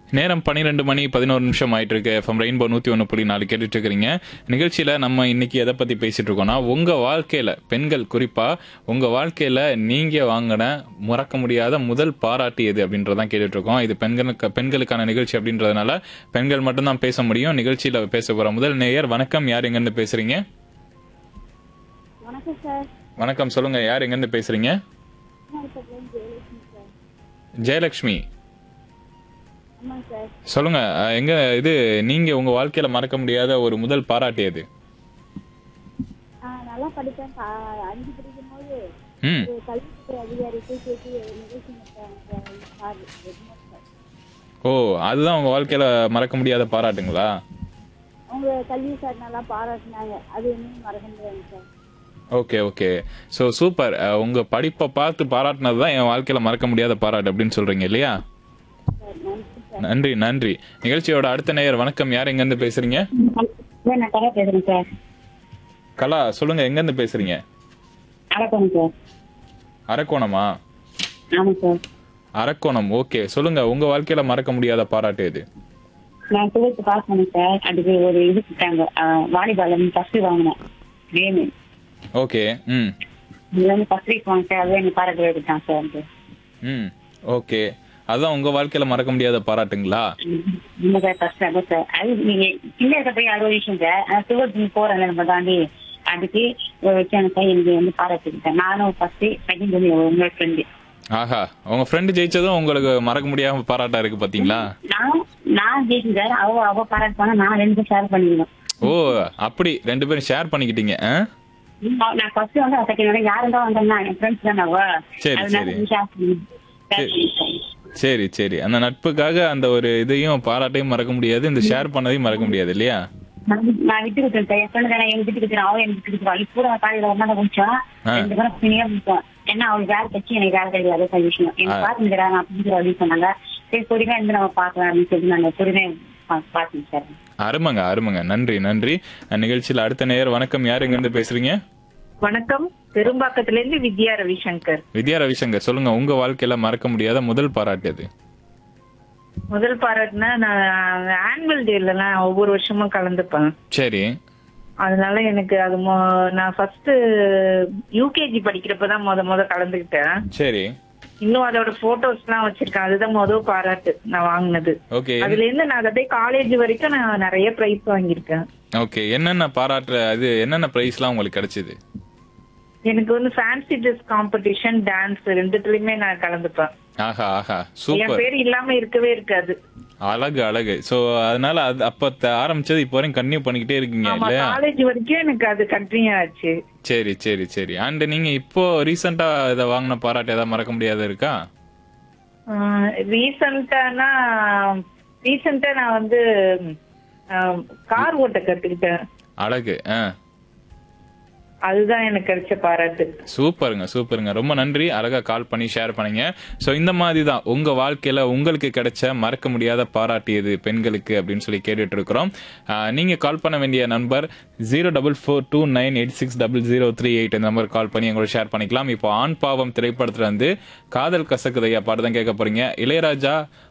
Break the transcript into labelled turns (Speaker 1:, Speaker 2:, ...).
Speaker 1: நேரம் பன்னிரெண்டு மணி பதினோரு நிமிஷம் ஆயிட்டு இருக்கு எஃப்எம் ரெயின்போ நூத்தி ஒன்று புள்ளி நாலு கேட்டுட்டு இருக்கிறீங்க நிகழ்ச்சியில நம்ம இன்னைக்கு எதை பத்தி பேசிட்டு இருக்கோம்னா உங்க வாழ்க்கையில பெண்கள் குறிப்பா உங்க வாழ்க்கையில நீங்க வாங்கின மறக்க முடியாத முதல் பாராட்டு எது அப்படின்றதான் கேட்டுட்டு இருக்கோம் இது பெண்களுக்கு பெண்களுக்கான நிகழ்ச்சி அப்படின்றதுனால பெண்கள் மட்டும்தான் பேச முடியும் நிகழ்ச்சியில பேச போற முதல் நேயர் வணக்கம் யார் எங்க இருந்து பேசுறீங்க
Speaker 2: வணக்கம் சார்
Speaker 1: வணக்கம் சொல்லுங்க யார் எங்க இருந்து பேசுறீங்க
Speaker 2: ஜெயலட்சுமி சார்
Speaker 1: ஜெயலட்சுமி
Speaker 2: ஆமாங்க சார்
Speaker 1: சொல்லுங்க அஹ், எங்க இது நீங்க உங்க வாழ்க்கையில மறக்க முடியாத ஒரு முதல் பாராட்டு எது
Speaker 2: ஆ, நல்லா படித்தேன் பா- அஞ்சு படிக்கும் போது
Speaker 1: ம்
Speaker 2: ஒரு கல்வித்துறை அதிகாரிக்கு சேர்த்து நிகழ்ச்சி நடத்தாங்க சார் ரெகுமார் சார்
Speaker 1: ஓ அதுதான் உங்க வாழ்க்கையில மறக்க முடியாத பாராட்டுங்களா
Speaker 2: அவங்க கல்வி சார் நல்லா பாராட்டினாங்க அது இன்னும் மறக்க முடியாது sir
Speaker 1: okay okay so super அஹ், உங்க படிப்பை பார்த்து பாராட்டினது தான் என் வாழ்க்கையில மறக்க முடியாத பாராட்டு அப்படின்னு சொல்றீங்க இல்லையா
Speaker 2: சார் நன்றி சார்
Speaker 1: நன்றி நன்றி நிகழ்ச்சியோட அடுத்த நேயர் வணக்கம் யார் எங்க இருந்து பேசுறீங்க
Speaker 2: சார் நான் கதை பேசுறேன் சார்
Speaker 1: கலா சொல்லுங்க எங்க இருந்து பேசுறீங்க
Speaker 2: வணக்கம் சார்
Speaker 1: அரக்கோணமா
Speaker 2: ஆமாம் சார்
Speaker 1: அரக்கோணம் ஓகே சொல்லுங்க உங்க வாழ்க்கையில மறக்க முடியாத பாராட்டு எது
Speaker 2: நான் டுவெல்த் பாஸ் பண்ணேன் சார் அதுக்கு ஒரு இது கொடுத்தாங்க வாலிபால் ஃபர்ஸ்ட் வாங்கினேன் கேமு
Speaker 1: ஓகே ம்
Speaker 2: இது வந்து ஃபர்ஸ்ட் வீக் வாங்கிட்டேன் அதுவே எனக்கு பாராட்டு எடுத்தான் சார்
Speaker 1: ம் ஓகே அதான் உங்க வாழ்க்கையில மறக்க முடியாத பாராட்டுங்களா
Speaker 2: இந்த சார் ஃபர்ஸ்ட் அதான் சார் அது நீங்க சின்ன இருக்கப்போ அது ஒரு விஷயம் சார் ஆனா டுவெல்த் போறேன் நம்ம தாண்டி அதுக்கு வச்சு அந்த பையன் எனக்கு வந்து பாராட்டிக்கிட்டேன் நானும் ஃபர்ஸ்ட் செகண்ட் வந்து உங்க ஃப்ரெண்டு
Speaker 1: ஆஹா உங்க ஃப்ரெண்டு ஜெயிச்சதும் உங்களுக்கு மறக்க முடியாம பாராட்டா இருக்கு பாத்தீங்களா
Speaker 2: நான் நான் ஜெயிச்சேன் சார் அவ அவ பாராட்டு பண்ண நான் ரெண்டு ஷேர் பண்ணிக்கணும்
Speaker 1: ஓ அப்படி ரெண்டு பேரும் ஷேர் பண்ணிக்கிட்டீங்க ஆ?
Speaker 2: நான் ஃபர்ஸ்ட் வந்து செகண்ட் வந்து யாரும் தான் வந்தேன்னா என் ஃப்ரெண்ட்ஸ் தான் அவ
Speaker 1: சரி,
Speaker 2: அதனால
Speaker 1: சரி.
Speaker 2: ஷேர் பண்ணி
Speaker 1: சரி சரி அந்த நட்புக்காக அந்த ஒரு இதையும் பாராட்டையும் மறக்க முடியாது இந்த ஷேர் பண்ணதையும் மறக்க முடியாது இல்லையா
Speaker 2: நான் வி- நான் விட்டு கொடுத்தேன் சார் என் ஃப்ரெண்டு தானே எங்க விட்டு கொடுத்தேன் அவன் எனக்கு விட்டு கொடுத்துருவா இப்போ கூட காலையில ஒன்னா முடிச்சோம்
Speaker 1: ஆ.
Speaker 2: ரெண்டு பேரும் பினியா முடிச்சோம் ஏன்னா அவளுக்கு வேலை கட்சி எனக்கு வேலை கிடையாது அதான் விஷயம் எனக்கு
Speaker 1: ஆ.
Speaker 2: பாத்துக்கிறேன் நான் பிடிக்கிற அப்படின்னு சொன்னாங்க சரி பொறுமையா இருந்து நம்ம பாக்கலாம் அப்படின்னு சொல்லி நான் பொறுமையா பா- பார்த்தேன் சார்
Speaker 1: அருமைங்க அருமைங்க நன்றி நன்றி நிகழ்ச்சியில் அடுத்த நேயர் வணக்கம் யார் எங்க இருந்து பேசுறீங்க
Speaker 3: வணக்கம் பெரும்பாக்கத்துல இருந்து வித்யா ரவிசங்கர்
Speaker 1: வித்யா ரவிசங்கர் சொல்லுங்க உங்க வாழ்க்கையில மறக்க முடியாத முதல் பாராட்டு எது
Speaker 3: முதல் பாராட்டுனா நான் ஆனுவல் டேல எல்லாம் ஒவ்வொரு வருஷமும் கலந்துப்பேன்
Speaker 1: சரி
Speaker 3: அதனால எனக்கு அது மொ- நான் ஃபர்ஸ்ட் யூகேஜி படிக்கிறப்பதான் முத முத கலந்துக்கிட்டேன்
Speaker 1: சரி
Speaker 3: இன்னும் அதோட போட்டோஸ் எல்லாம் வச்சிருக்கேன் அதுதான் முதல் பாராட்டு நான் வாங்கினது
Speaker 1: ஓகே
Speaker 3: அதுல இருந்து நான் அப்படியே காலேஜ் வரைக்கும் நான் நிறைய பிரைஸ் வாங்கியிருக்கேன்
Speaker 1: ஓகே என்னென்ன பாராட்டுற அது என்னென்ன பிரைஸ்லாம் உங்களுக்கு கிடைச்சது
Speaker 3: எனக்கு வந்து ஃபேன்சி ட்ரெஸ் காம்படிஷன் டான்ஸ் ரெண்டுத்துலயுமே நான் கலந்துப்பேன்
Speaker 1: ஆஹா ஆஹா
Speaker 3: என்
Speaker 1: சூப்பர்
Speaker 3: பேர் இல்லாம இருக்கவே இருக்காது
Speaker 1: அழகு அழகு சோ அதனால அது அப்ப த- ஆரம்பிச்சது இப்போ வரைக்கும் கன்டினியூ பண்ணிக்கிட்டே இருக்கீங்க
Speaker 3: ஆமா
Speaker 1: இல்லையா
Speaker 3: காலேஜ் வரைக்கும் எனக்கு அது கண்டினியூ ஆச்சு
Speaker 1: சரி சரி சரி அண்ட் நீங்க இப்போ ரீசெண்டா இதை வாங்கின பாராட்டு ஏதாவது மறக்க முடியாத இருக்கா
Speaker 3: ரீசெண்டானா ரீசெண்டா நான் வந்து கார் ஓட்ட கத்துக்கிட்டேன்
Speaker 1: அழகு ஆ
Speaker 3: அதுதான் எனக்கு கிடைச்ச பாராட்டு
Speaker 1: சூப்பருங்க சூப்பருங்க ரொம்ப நன்றி அழகா கால் பண்ணி ஷேர் பண்ணீங்க ஸோ இந்த மாதிரி தான் உங்க வாழ்க்கையில உங்களுக்கு கிடைச்ச மறக்க முடியாத பாராட்டு எது பெண்களுக்கு அப்படின்னு சொல்லி கேட்டுட்டு இருக்கிறோம் ஆஹ், நீங்க கால் பண்ண வேண்டிய number zero double four two nine eight six double zero three eight இந்த நம்பர் கால் பண்ணி எங்களோட ஷேர் பண்ணிக்கலாம் இப்போ ஆண் பாவம் திரைப்படத்துல இருந்து காதல் கசக்குதையா பாட்டு தான் கேட்க போறீங்க இளையராஜா